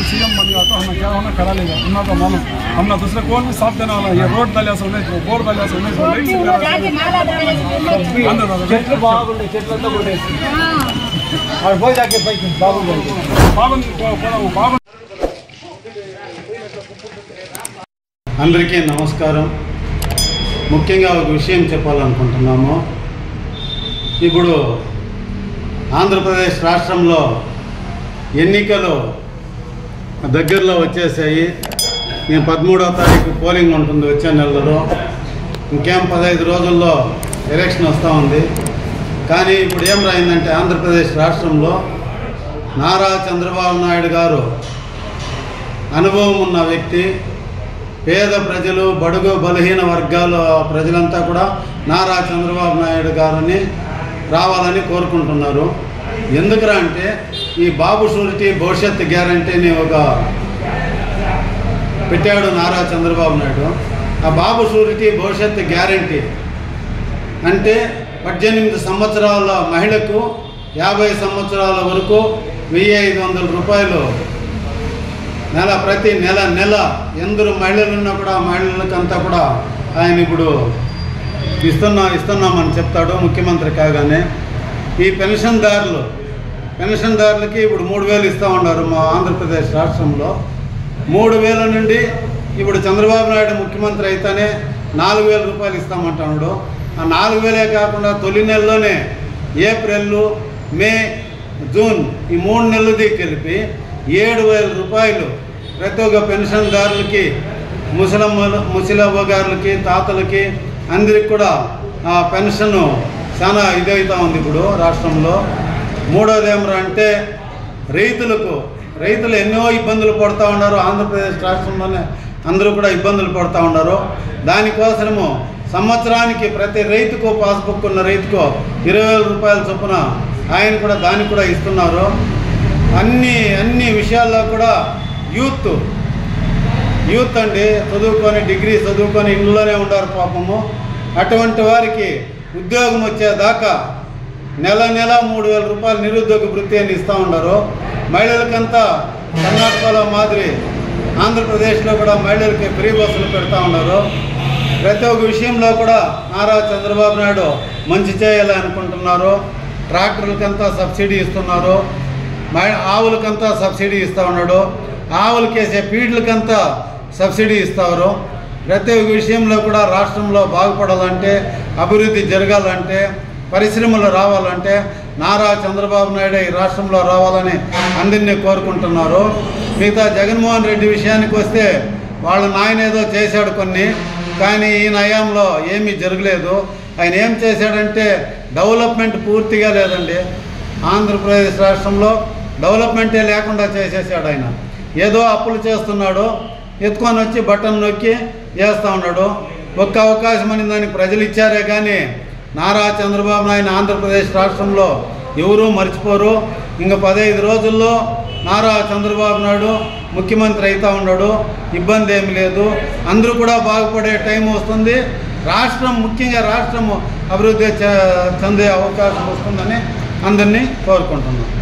CM बन गया तो हमने क्या होना करा लेगा हमने तो मालूम हमने दूसरे कौन भी साथ देने वाला है। ये रोड डालिया सो नहीं बोर डालिया सो नहीं सो लाइट से करा अंदर दादा చెట్లు బాగుండే చెట్లంతా కొట్టేసి ఆడ పోయి దాకే పైకి బాగుంది బాబన్ బాబన్ అందరికీ నమస్కారం ముఖ్యంగా ఒక విషయం చెప్పాలనుకుంటున్నాము ఇప్పుడు ఆంధ్రప్రదేశ్ రాష్ట్రంలో ఎన్నికలు దగ్గరలో వచ్చేసాయి నేను పదమూడవ తారీఖు పోలింగ్ ఉంటుంది వచ్చే నెలలో ఇంకేం పదహైదు రోజుల్లో ఎలక్షన్ వస్తూ ఉంది కానీ ఇప్పుడు ఏం రాయిందంటే ఆంధ్రప్రదేశ్ రాష్ట్రంలో నారా చంద్రబాబు నాయుడు గారు అనుభవం ఉన్న వ్యక్తి పేద ప్రజలు బడుగు బలహీన వర్గాల ప్రజలంతా కూడా నారా చంద్రబాబు నాయుడు గారిని రావాలని కోరుకుంటున్నారు ఎందుకురా అంటే ఈ బాబు షూరిటీ భవిష్యత్ గ్యారంటీని ఒక పెట్టాడు నారా చంద్రబాబు నాయుడు ఆ బాబు షూరిటీ భవిష్యత్ గ్యారంటీ అంటే పద్దెనిమిది సంవత్సరాల మహిళకు యాభై సంవత్సరాల వరకు వెయ్యి ఐదు వందల రూపాయలు నెల ప్రతి నెల నెల ఎందరు మహిళలు ఉన్నా కూడా ఆ మహిళలకంతా కూడా ఆయన ఇప్పుడు ఇస్తున్నా ఇస్తున్నామని చెప్తాడు ముఖ్యమంత్రి కాగానే ఈ పెన్షన్దారులు పెన్షన్దారులకి ఇప్పుడు మూడు వేలు ఇస్తూ ఉన్నారు మా ఆంధ్రప్రదేశ్ రాష్ట్రంలో మూడు వేల నుండి ఇప్పుడు చంద్రబాబు నాయుడు ముఖ్యమంత్రి అయితేనే నాలుగు వేల రూపాయలు ఇస్తామంటున్నాడు ఆ నాలుగు వేలే కాకుండా తొలి నెలలోనే ఏప్రిల్ మే జూన్ ఈ మూడు నెలలది కలిపి ఏడు వేల రూపాయలు ప్రతి ఒక్క పెన్షన్దారులకి ముసలమ్మలు ముసలవ్వ గారులకి తాతలకి అందరికి కూడా ఆ పెన్షన్ చాలా ఇదవుతూ ఉంది ఇప్పుడు రాష్ట్రంలో మూడోది ఏమరా అంటే రైతులకు రైతులు ఎన్నో ఇబ్బందులు పడుతూ ఉన్నారు ఆంధ్రప్రదేశ్ రాష్ట్రంలోనే అందరూ కూడా ఇబ్బందులు పడుతూ ఉన్నారు దానికోసము సంవత్సరానికి ప్రతి రైతుకు పాస్బుక్ ఉన్న రైతుకు ఇరవై వేల రూపాయల చొప్పున ఆయన కూడా దానికి కూడా ఇస్తున్నారు అన్ని అన్ని విషయాల్లో కూడా యూత్ యూత్ అండి చదువుకొని డిగ్రీ చదువుకొని ఇంట్లోనే ఉండారు పాపము అటువంటి వారికి ఉద్యోగం వచ్చేదాకా నెల నెల మూడు వేల రూపాయలు నిరుద్యోగ వృత్తి అని ఇస్తూ ఉన్నారు మహిళలకంతా కర్ణాటకలో మాదిరి ఆంధ్రప్రదేశ్లో కూడా మహిళలకి ఫ్రీ బస్సులు పెడతా ఉన్నారు ప్రతి ఒక్క విషయంలో కూడా నారా చంద్రబాబు నాయుడు మంచి చేయాలి అనుకుంటున్నారు ట్రాక్టర్లకంతా సబ్సిడీ ఇస్తున్నారు మహి- ఆవులకంతా సబ్సిడీ ఇస్తూ ఉన్నాడు ఆవులకేసే ఫీడ్లకంతా సబ్సిడీ ఇస్తారు ప్రతి ఒక్క విషయంలో కూడా రాష్ట్రంలో బాగుపడాలంటే అభివృద్ధి జరగాలంటే పరిశ్రమలు రావాలంటే నారా చంద్రబాబు నాయుడు ఈ రాష్ట్రంలో రావాలని అందరినీ కోరుకుంటున్నారు మిగతా జగన్మోహన్ రెడ్డి విషయానికి వస్తే వాళ్ళ నాయన ఏదో చేశాడు కొన్ని కానీ ఈ నయాంలో ఏమీ జరగలేదు ఆయన ఏం చేశాడంటే డెవలప్మెంట్ పూర్తిగా లేదండి ఆంధ్రప్రదేశ్ రాష్ట్రంలో డెవలప్మెంటే లేకుండా చేసేసాడు ఆయన ఏదో అప్పులు చేస్తున్నాడు ఎత్తుకొని వచ్చి బటన్ నొక్కి వేస్తూ ఉన్నాడు ఒక్క అవకాశం అని దానికి ప్రజలు ఇచ్చారే కానీ నారా చంద్రబాబు నాయుడు ఆంధ్రప్రదేశ్ రాష్ట్రంలో ఎవరూ మర్చిపోరు ఇంకా పదహైదు రోజుల్లో నారా చంద్రబాబు నాయుడు ముఖ్యమంత్రి అవుతా ఉన్నాడు ఇబ్బంది ఏమి లేదు అందరూ కూడా బాగుపడే టైం వస్తుంది రాష్ట్రం ముఖ్యంగా రాష్ట్రము అభివృద్ధి చె- చెందే అవకాశం వస్తుందని అందరినీ కోరుకుంటున్నాం